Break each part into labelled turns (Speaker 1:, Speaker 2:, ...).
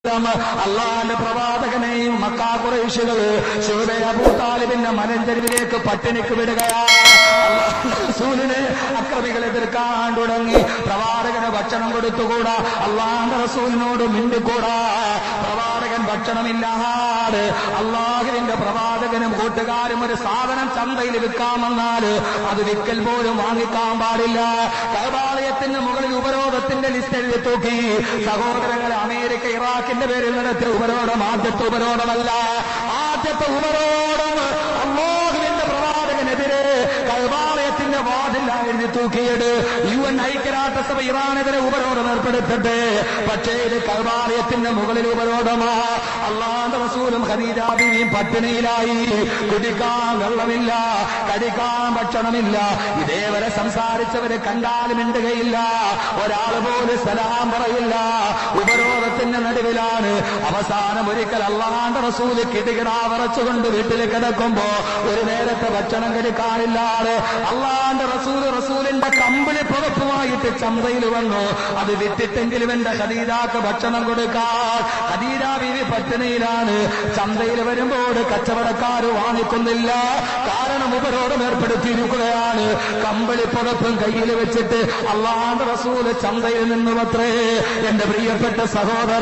Speaker 1: അള്ളാന്റെ പ്രവാചകനെയും മക്കാ കുറേശികൾ ശിവബെ അബൂതാലിബിന്റെ മലഞ്ചരിവിലേക്ക് പട്ടിണിക്ക് വിടുകയാണ് അള്ളാഹുവിന്റെ റസൂലിനെ അക്രമികൾ എതിർക്കാൻ തുടങ്ങി പ്രവാചകന് ഭക്ഷണം കൊടുത്തുകൂടാ അള്ളാന്റെ റസൂലിനോട് മിണ്ടിക്കൂടാ പ്രവാചകൻ ഭക്ഷണമില്ലാതെ അള്ളാഹുവിന്റെ പ്രവാചകനും കൂട്ടുകാരും ഒരു സാധനം ചന്തയിൽ വിൽക്കാമെന്നാല് അത് വിൽക്കൽ പോലും വാങ്ങിക്കാൻ പാടില്ല കൈവാളയത്തിന് മുകളിൽ ഉപരോധത്തിന്റെ ലിസ്റ്റ് എഴുതി തൂക്കി സഹോദരങ്ങൾ അമേരിക്ക ഇറാഖിന്റെ പേരിൽ നടത്തിയ ഉപരോധം ആദ്യത്തെ ഉപരോധമല്ല ആദ്യത്തെ ഉപരോധം അള്ളാഹുവിന്റെ പ്രവാചകനെതിരെ കൈവാളയത്തിന്റെ വാതില്ല എഴുതി തൂക്കിയത് യു എൻ ഐക്യരാഷ്ട്രസഭ ഇറാനെതിരെ ഉപരോധം ഏർപ്പെടുത്തട്ടെ പക്ഷേ ഇത് കൈവാളയത്തിന്റെ മുകളിൽ ഉപരോധമാ അള്ളാന്റെ റസൂലും ഖദീജാബിയും പട്ടിണിയിലായി കുടിക്കാൻ വെള്ളമില്ല കടിക്കാൻ ഭക്ഷണമില്ല ഇതേവരെ സംസാരിച്ചവരെ കണ്ടാൽ മിണ്ടുകയില്ല ഒരാൾ പോലും സലാം പറയില്ല ഉപരോധത്തിന്റെ നടുവിലാണ് അവസാനം ഒരിക്കൽ അള്ളാന്റെ റസൂല് കിടുകിടാ വിറച്ചുകൊണ്ട് വീട്ടിൽ കിടക്കുമ്പോ ഒരു നേരത്തെ ഭക്ഷണം കഴിക്കാനില്ലാതെ അള്ളാന്റെ റസൂല് റസൂലിന്റെ കമ്പിളി പുറത്തുമായിട്ട് ചന്തയിൽ വന്നു അത് വിറ്റിട്ടെങ്കിലും എന്റെ ഖദീജാക്ക് ഭക്ഷണം കൊടുക്കാൻ ഖദീജ ബീവി പട്ടിണിയിലാണ് ചന്തയിൽ വരുമ്പോൾ കച്ചവടക്കാർ വാങ്ങിക്കുന്നില്ല കാരണം ഉപരോധം ഏർപ്പെടുത്തിയിരിക്കുകയാണ് കമ്പിളി പുറത്തും കയ്യിൽ വെച്ചിട്ട് അള്ളാന്റെ റസൂല് ചന്തയിൽ നിന്നുമത്രേ എന്റെ പ്രിയപ്പെട്ട സഹോദര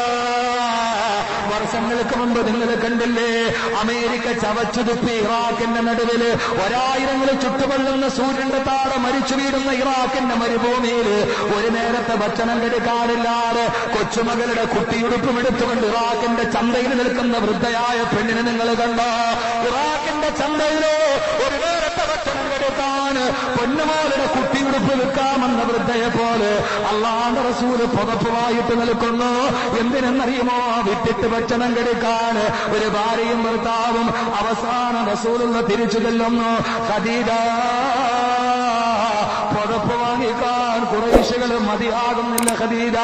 Speaker 1: വർഷങ്ങൾക്ക് മുമ്പ് നിങ്ങൾ കണ്ടില്ലേ അമേരിക്ക ചവച്ചുതുപ്പി ഇറാഖിന്റെ നടുവില് ഒരായിരങ്ങൾ ചുട്ടുകൊള്ളുന്ന സൂര്യന്റെ താഴെ മരിച്ചു വീഴുന്ന ഇറാഖിന്റെ മരുഭൂമിയിൽ ഒരു നേരത്തെ ഭക്ഷണം കെടുക്കാറില്ലാതെ കൊച്ചുമകളുടെ കുട്ടിയുടുപ്പും എടുത്തുകൊണ്ട് ഇറാഖിന്റെ ചന്തയിൽ നിൽക്കുന്ന വൃദ്ധയായ പെണ്ണിനെ നിങ്ങൾ കണ്ടോ ഇറാഖിന്റെ ചന്തയില് ഒരു നേരത്തെ ഭക്ഷണം കെടുക്കാൻ പൊന്നുമോളുടെ കുട്ടിയുടുപ്പ് വിൽക്കാമെന്ന വൃദ്ധയെ പോലെ അള്ളാന്റെ റസൂല് പുതപ്പുമായിട്ട് നിൽക്കുന്നു എന്തിനെന്നറിയുമോ വിട്ടിട്ട് ഭക്ഷണം കെടുക്കാൻ ഒരു ഭാര്യയും ഭർത്താവും അവസാനം റസൂലുള്ള തിരിച്ചു ചെല്ലുന്നു ഖദീജ പുതപ്പ് വാങ്ങിക്കാൻ കുറേശികൾ മതിയാകുന്നില്ല ഖദീജ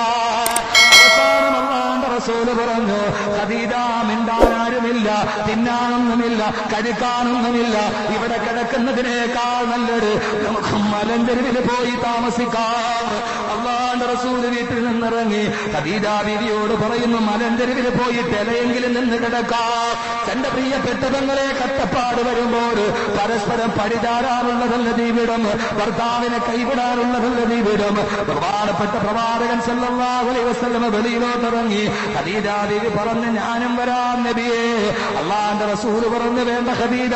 Speaker 1: അവസാനം അള്ളാന്റെ റസൂല് പറഞ്ഞു ഖദീജ മിണ്ടാനാരുമില്ല തിന്നാനൊന്നുമില്ല കഴിക്കാനൊന്നുമില്ല ഇവിടെ കിടക്കുന്നതിനേക്കാൾ നല്ലത് നമുക്ക് മലഞ്ചെരുവിൽ പോയി താമസിക്കാം അള്ളാന്റെ റസൂല് വീട്ടിൽ നിന്നിറങ്ങി ഖദീജ ബീവിയോട് പറയുന്നു മലഞ്ചെരുവിൽ പോയിട്ട് ഇലയെങ്കിലും നിന്ന് കിടക്കാം തന്റെ പ്രിയപ്പെട്ട പെങ്ങളെ കട്ടപ്പാട് വരുമ്പോൾ പരസ്പരം പടിചാരാനുള്ളതല്ല ജീവിതം ഭർത്താവിനെ കൈവിടാനുള്ളതല്ല ജീവിതം പ്രധാനപ്പെട്ട പ്രവാചകൻ സല്ലല്ലാഹു അലൈഹി വസല്ലമ വെളിയിലോട്ട് ഇറങ്ങി ഖദീജ ബീവി പറഞ്ഞു ഞാനും വരാം നബിയേ അള്ളാന്റെ റസൂല് പറഞ്ഞു വേണ്ട ഖദീജ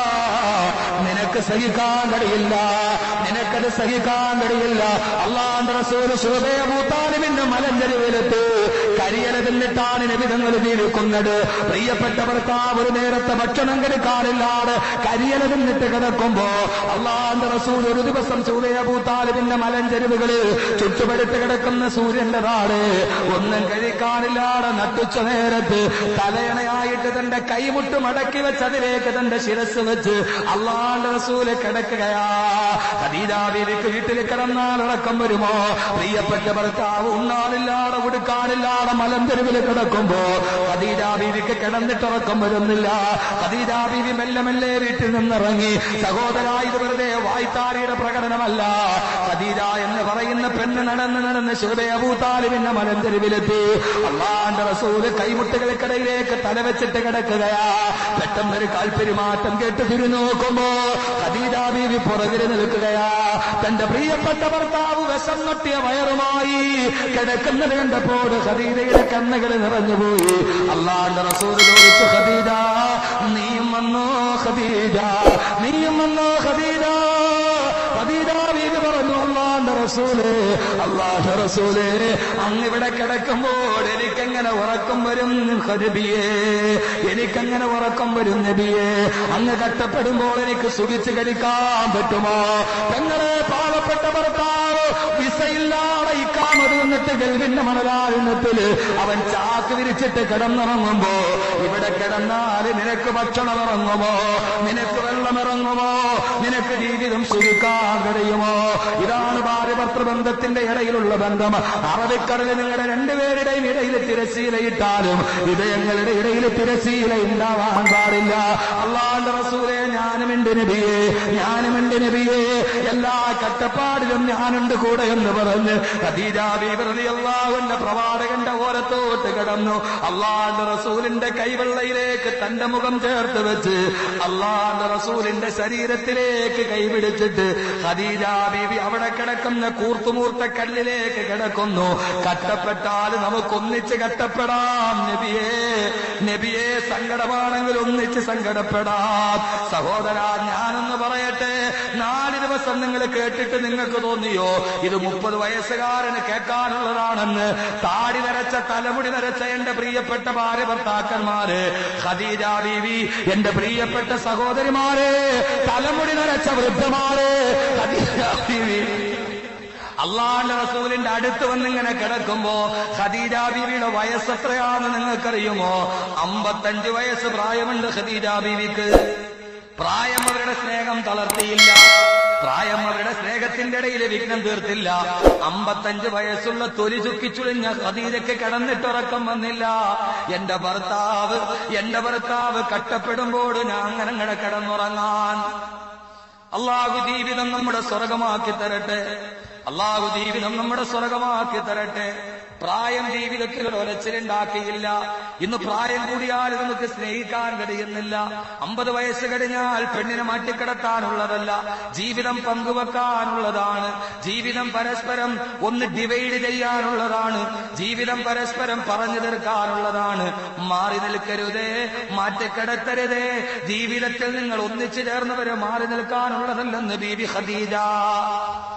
Speaker 1: നിനക്ക് സഹിക്കാൻ കഴിയില്ല നിനക്കത് സഹിക്കാൻ കഴിയില്ല അള്ളാന്റെ റസൂല് സുഹൃദയഭൂത്താനുവിന്റെ മലഞ്ചെരുവിലെത്ത് കരിയല തിന്നിട്ടാണ് നബിതങ്ങൾ ജീവിക്കുന്നത് പ്രിയപ്പെട്ട ഭർത്താവ് ഒരു നേരത്തെ ഭക്ഷണം കഴിക്കാറില്ലാതെ കരിയല തിന്നിട്ട് കിടക്കുമ്പോ അള്ളാന്റെ റസൂൽ ഒരു ദിവസം സൂര്യഭൂത്താലുവിന്റെ മലഞ്ചെരുവുകളിൽ ചുറ്റുപടുത്ത് കിടക്കുന്ന സൂര്യന്റെ താട് ഒന്നും കഴിക്കാനില്ലാതെ നട്ടുച്ച നേരത്ത് തലയണയായിട്ട് തന്റെ കൈമുട്ട് മടക്കി വെച്ച് അതിലേക്ക് തന്റെ ശിരസ് വെച്ച് അള്ളാന്റെ റസൂല് കിടക്കുകയാ ഖദീജാബീവിക്ക് വീട്ടിൽ കിടന്നാൽ ഇറക്കം വരുമോ പ്രിയപ്പെട്ട ഭർത്താവ് ഉണ്ണാനില്ലാതെ ഉടുക്കാനില്ലാതെ മലന്തെരുവിൽ കിടക്കുമ്പോ ഖദീജാബീവിക്ക് കിടന്നിട്ട് ഉറക്കം വരുന്നില്ല ഖദീജാബീവി മെല്ലെ മെല്ലെ വീട്ടിൽ നിന്നിറങ്ങി സഹോദര ഇത് വെറുതെ വായ്ത്താരിയുടെ പ്രകടനമല്ല ഖദീജ എന്ന് പറയുന്ന പെണ്ണ് നടന്ന് നടന്ന് ശിവബൂത്താലിവിന്റെ മലന്തെരുവിലെത്തി അള്ളാന്റെ റസൂല് കൈമുട്ടുകൾക്കിടയിലേക്ക് തലവെച്ചിട്ട് കിടക്കുകയാ പെട്ടെന്നൊരു കാൽപ്പെരുമാറ്റം കേട്ട് തിരിഞ്ഞുനോക്കുമ്പോ ഖദീജ ബീവി പുറകിൽ നിൽക്കുകയാ തന്റെ പ്രിയപ്പെട്ട ഭർത്താവ് വിഷം നട്ടിയ വയറുമായി കിടക്കുന്നത് കണ്ടപ്പോൾ ഖദീജയുടെ കണ്ണുകൾ നിറഞ്ഞുപോയി അള്ളാന്റെ റസൂൽ ചോദിച്ചു ഖദീജ നീയും വന്നോ ഖദീജ നീയും വന്നോ ഖദീജ ഖദീജ ബീവി പറഞ്ഞു അള്ളാന്റെ റസൂലേ അള്ളാഹ് റസൂലേ അങ്ങിവിടെ കിടക്കുമ്പോൾ എനിക്കെങ്ങനെ ഉറക്കം വരും നബിയേ എനിക്കെങ്ങനെ ഉറക്കം വരും നബിയേ അങ്ങ് കഷ്ടപ്പെടുമ്പോൾ എനിക്ക് സുഖിച്ച് കഴിക്കാൻ പറ്റുമോ പെങ്ങളെ പാവപ്പെട്ട ഭർത്താവ് വിസയില്ലാതെ ഇക്കാമത് നിന്നിട്ട് ഗൽവിന്റെ മണലാരുന്നത്തില് അവൻ ചാക്ക് വിരിച്ചിട്ട് കിടന്നിറങ്ങുമ്പോ ഇവിടെ കിടന്നാൽ നിനക്ക് ഭക്ഷണം ഇറങ്ങുമോ നിനക്ക് വെള്ളം ഇറങ്ങുമോ നിനക്ക് ജീവിതം സുഖിക്കാൻ കഴിയുമോ ഇതാണ് ഭാര്യ ഭർത്തൃബന്ധത്തിന്റെ ഇടയിലുള്ള ബന്ധം അറബിക്കടലിൽ നിങ്ങളുടെ രണ്ടുപേരുടെയും ഇടയിൽ തിരശീലയിട്ടാലും ഇടയങ്ങളുടെ ഇടയിൽ തിരശീല ഉണ്ടാവാൻ പാടില്ല അള്ളാന്റെ റസൂലെ ഞാനും എന്റെ നബിയെ ഞാനും എന്റെ നബിയെ എല്ലാ കട്ടപ്പാടിലും ഞാനുണ്ട് കൂടെ എന്ന് പറഞ്ഞ് ഖദീജ ബീബി റളിയല്ലാഹുവിന്റെ പ്രവാചകന്റെ ഓരത്തോട്ട് കിടന്നു അള്ളാന്റെ റസൂലിന്റെ കൈവെള്ളയിലേക്ക് തന്റെ മുഖം ചേർത്ത് വെച്ച് അള്ളാന്റെ റസൂലിന്റെ ശരീരത്തിലേക്ക് കൈപിടിച്ചിട്ട് ഖദീജ ബീബി അവിടെ കിടക്കുന്ന കൂർത്തുമൂർത്ത കല്ലിലേക്ക് കിടക്കുന്നു കട്ടപ്പെട്ടാൽ നമുക്കൊന്നിച്ച് കട്ടപ്പെടാം നബിയേ നബിയെ സങ്കടമാണെങ്കിൽ ഒന്നിച്ച് സങ്കടപ്പെടാം സഹോദര ഞാനൊന്ന് പറയട്ടെ നാല് ദിവസം നിങ്ങൾ കേട്ടിട്ട് നിങ്ങൾക്ക് തോന്നിയോ ഇത് മുപ്പത് വയസ്സുകാരന് കേൾക്കാനുള്ളതാണെന്ന് താടി നരച്ച തലമുടി നരച്ച എന്റെ പ്രിയപ്പെട്ട ഭാര്യ ഭർത്താക്കന്മാര് ഖദീജ ബീവി എന്റെ പ്രിയപ്പെട്ട സഹോദരിമാരെ തലമുടി നരച്ച വൃദ്ധമാരെ ഖദീജ ബീവി അള്ളാന്റെ റസൂലിന്റെ അടുത്ത് വന്നിങ്ങനെ കിടക്കുമ്പോ ഖദീജ ബീവിയുടെ വയസ്സ് എത്രയാണെന്ന് നിങ്ങൾക്കറിയുമോ അമ്പത്തഞ്ച് വയസ്സ് പ്രായമുണ്ട് ഖദീജ ബീവിക്ക് പ്രായം അവരുടെ സ്നേഹം തളർത്തിയില്ല പ്രായം അവരുടെ സ്നേഹത്തിന്റെ ഇടയിൽ വിഘ്നം തീർത്തില്ല അമ്പത്തഞ്ച് വയസ്സുള്ള തൊലി ചുക്കിച്ചുളിഞ്ഞ ഖദീജയ്ക്ക് കിടന്നിട്ടുറക്കം വന്നില്ല എന്റെ ഭർത്താവ് എന്റെ ഭർത്താവ് കട്ടപ്പെടുമ്പോൾ ഞാൻ അങ്ങനെ അങ്ങനെ കിടന്നുറങ്ങാൻ അള്ളാഹു ജീവിതം നമ്മുടെ സ്വർഗമാക്കി തരട്ടെ അള്ളാഹു ജീവിതം നമ്മുടെ സ്വർഗമാക്കി തരട്ടെ പ്രായം ജീവിതത്തിൽ ഒരു ഒലച്ചിലുണ്ടാക്കിയില്ല ഇന്ന് പ്രായം കൂടിയാൽ നമുക്ക് സ്നേഹിക്കാൻ കഴിയുന്നില്ല അമ്പത് വയസ്സ് കഴിഞ്ഞാൽ പെണ്ണിനെ മാറ്റിക്കിടത്താനുള്ളതല്ല ജീവിതം പങ്കുവെക്കാനുള്ളതാണ് ജീവിതം പരസ്പരം ഒന്ന് ഡിവൈഡ് ചെയ്യാനുള്ളതാണ് ജീവിതം പരസ്പരം പറഞ്ഞു തീർക്കാനുള്ളതാണ് മാറി നിൽക്കരുതേ മാറ്റിക്കിടത്തരുതേ ജീവിതത്തിൽ നിങ്ങൾ ഒന്നിച്ചു ചേർന്നവരെ മാറി നിൽക്കാനുള്ളതല്ലെന്ന് ബീബി ഖദീജ